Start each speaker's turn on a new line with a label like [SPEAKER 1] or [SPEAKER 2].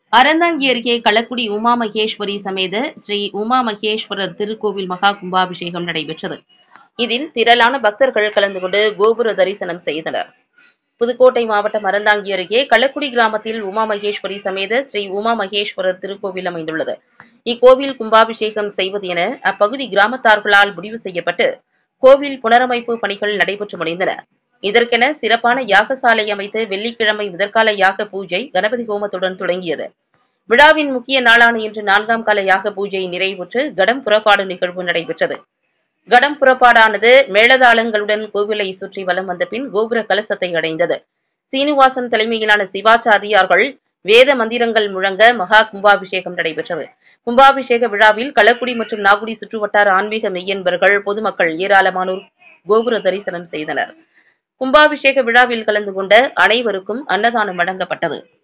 [SPEAKER 1] அறந்தாங்கி அருகே களக்குடி உமா மகேஸ்வரி சமேத ஸ்ரீ உமா மகேஸ்வரர் திருக்கோவில் மகா கும்பாபிஷேகம் நடைபெற்றது இதில் திரளான பக்தர்கள் கலந்து கொண்டு கோபுர தரிசனம் செய்தனர் புதுக்கோட்டை மாவட்டம் அறந்தாங்கி அருகே களக்குடி கிராமத்தில் உமா மகேஸ்வரி சமேத ஸ்ரீ உமா மகேஸ்வரர் திருக்கோவில் அமைந்துள்ளது இக்கோவில் கும்பாபிஷேகம் செய்வது என அப்பகுதி கிராமத்தார்களால் முடிவு செய்யப்பட்டு கோவில் புனரமைப்பு பணிகள் நடைபெற்று முடிந்தன இதற்கென சிறப்பான யாகசாலை அமைத்து வெள்ளிக்கிழமை முதற்கால யாக பூஜை கணபதி ஹோமத்துடன் தொடங்கியது விழாவின் முக்கிய நாளான இன்று நான்காம் கால யாக பூஜை நிறைவுற்று கடம் புறப்பாடு நிகழ்வு நடைபெற்றது கடம் புறப்பாடானது மேளதாளங்களுடன் கோவிலை சுற்றி வலம் வந்த பின் கோபுர கலசத்தை அடைந்தது சீனிவாசன் தலைமையிலான சிவாச்சாரியார்கள் வேத மந்திரங்கள் முழங்க மகா கும்பாபிஷேகம் நடைபெற்றது கும்பாபிஷேக விழாவில் களக்குடி மற்றும் நாகுடி சுற்றுவட்டார ஆன்மீக மெய்யன்பர்கள் பொதுமக்கள் ஏராளமானோர் கோபுர தரிசனம் செய்தனர் கும்பாபிஷேக விழாவில் கலந்து கொண்ட அனைவருக்கும் அன்னதானம் வழங்கப்பட்டது